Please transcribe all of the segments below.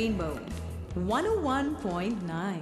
Rainbow 101.9.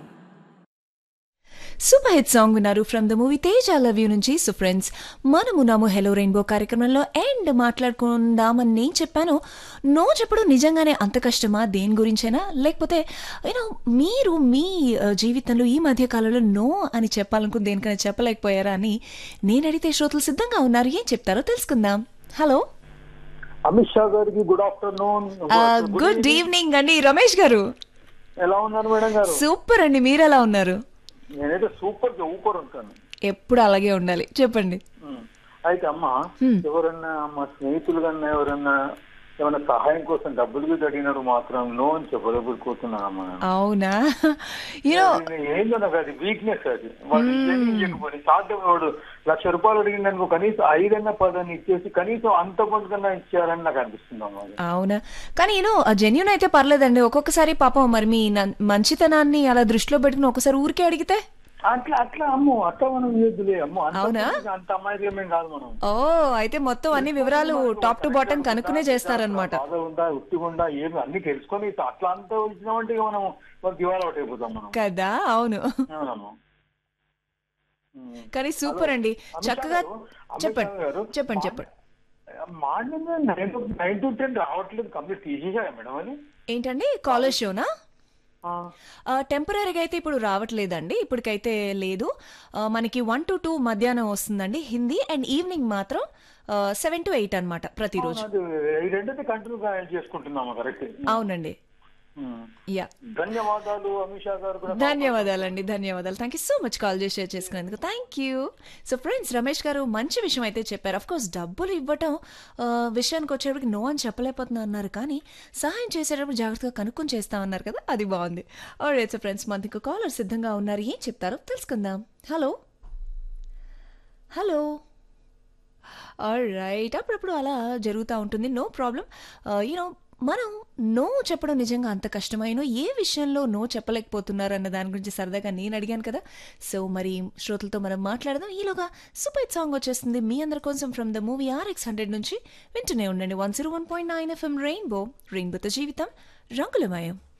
Super hit song విన్నారు from the movie Tej I love you నుంచి so friends మనము నాము హెలో రెయిన్బో కార్యక్రమంలో ఎండ్ మాట్లాడుకుందామని నేను చెప్పాను నో చెప్పడం నిజంగానే అంత కష్టమా దేని గురించైనా లేకపోతే యూనో మీరు మీ ఆ, జీవితంలో ఈ మధ్య కాలంలో నో అని చెప్పాలనుకుని దేనికైనా చెప్పలేకపోయారా అని నేను అడిగితే శ్రోతలు సిద్ధంగా ఉన్నారు ఏం చెప్తారో తెలుసుకుందాం హలో అమిత్ షా గారికి గుడ్ ఆఫ్టర్నూన్ గుడ్ ఈవినింగ్ అండి రమేష్ గారు ఎలా ఉన్నారు మేడం గారు సూపర్ అండి మీరు ఎలా ఉన్నారు నేనైతే సూపర్ గా ఊపర్ ఉంటాను ఎప్పుడు అలాగే ఉండాలి చెప్పండి ఉమ్. అయితే అమ్మ ఎవరన్నా మా స్నేహితులు కన్నా ఎవరన్నా ఏమైనా సహాయం కోసం డబ్బులు కూడా అడిగినారు మాత్రం నో అని చెప్పలేకపోతున్నానమ్మా అవునా యూనో నేను ఏందో నాకు అది వీక్నెస్ అది వాడు ఇయ్యని ఇయ్యకపోయి సాధ్యం వాడు లక్ష రూపాయలు అడిగిందనుకో కనీసం ఐదన్నా పదని ఇచ్చేసి కనీసం అంత కొంత కన్నా ఇచ్చేయాలని నాకు అనిపిస్తుంది అమ్మా అది. అవునా కానీ యూనో జెన్యున్ అయితే పర్లేదండి ఒక్కొక్కసారి పాపం మరి మీ న- మంచితనాన్ని అలా దృష్టిలో పెట్టుకుని ఒకసారి ఊరికే అడిగితే అట్లా అట్లా అమ్మో అట్లా మనం ఇయ్యద్దులే అమ్మో అంత అవునా? అంత అమాయకమేం కాదు మనం ఓ అయితే మొత్తం అన్ని వివరాలు టాప్ టు బాటం కనుక్కునే చేస్తారనమాట బాధ ఉందా ఉత్తిగా ఉందా ఏమి అన్ని తెలుసుకొని అట్లా అంతా ఇచ్చినామంటే ఇక మనం మనకి దివాళ అయిపోతాం మనం కదా అవును అవునమ్మా. ఉమ్. కానీ సూపర్ అండి అమిత్ చక్కగా షా గారు, అమిత్ చెప్పండి షా గారు, చెప్పండి చెప్పండి morning nine to nine to ten రావట్లేదు కంప్లీట్ తీసేసారా మేడం అది ఏంటండి కాలేజ్ షోనా ఆ, టెంపరీగా అయితే ఇప్పుడు రావట్లేదండి ఇప్పటికైతే లేదు ఆ, మనకి వన్ టు టూ మధ్యాహ్నం వస్తుందండి హిందీ అండ్ ఈవినింగ్ మాత్రం సెవెన్ టు ఎయిట్ అనమాట ప్రతిరోజు అది ఈ రెండైతే కంటిన్యూగా చేసుకుంటున్నాము కరెక్ట్ అవునండి యా ధన్యవాదాలు అమిత్ షా గారు కూడా ధన్యవాదాలండి ధన్యవాదాలు thank you so much call చేసి షేర్ చేసుకున్నందుకు thank you so friends Ramesh గారు మంచి విషయం అయితే చెప్పారు అఫ్ కోర్స్ డబ్బులు ఇవ్వటం ఆ, విషయానికి వచ్చేటప్పటికి నో అని చెప్పలేకపోతున్నా అన్నారు కానీ సహాయం చేసేటప్పుడు జాగ్రత్తగా కనుక్కొని చేస్తా అన్నారు కదా అది బాగుంది ఆల్రైట్ సో ఫ్రెండ్స్ మనకి కాలర్ సిద్ధంగా ఉన్నారు ఏం చెప్తారో తెలుసుకుందాం హలో హలో రైట్ అప్పుడప్పుడు అలా జరుగుతూ ఉంటుంది నో ప్రాబ్లం యూనో మనం నో చెప్పడం నిజంగా అంత కష్టమైనో ఏ విషయంలో నో చెప్పలేకపోతున్నారు అన్న దాని గురించి సరదాగా నేను అడిగాను కదా సో మరి శ్రోతలతో మనం మాట్లాడదాం ఈలోగా సూపర్ హిట్ సాంగ్ వచ్చేస్తుంది మీ అందరి కోసం from the movie RX hundred నుంచి వింటూనే ఉండండి one zero one point nine FM Rainbow రెయిన్బోతో జీవితం రంగులమయం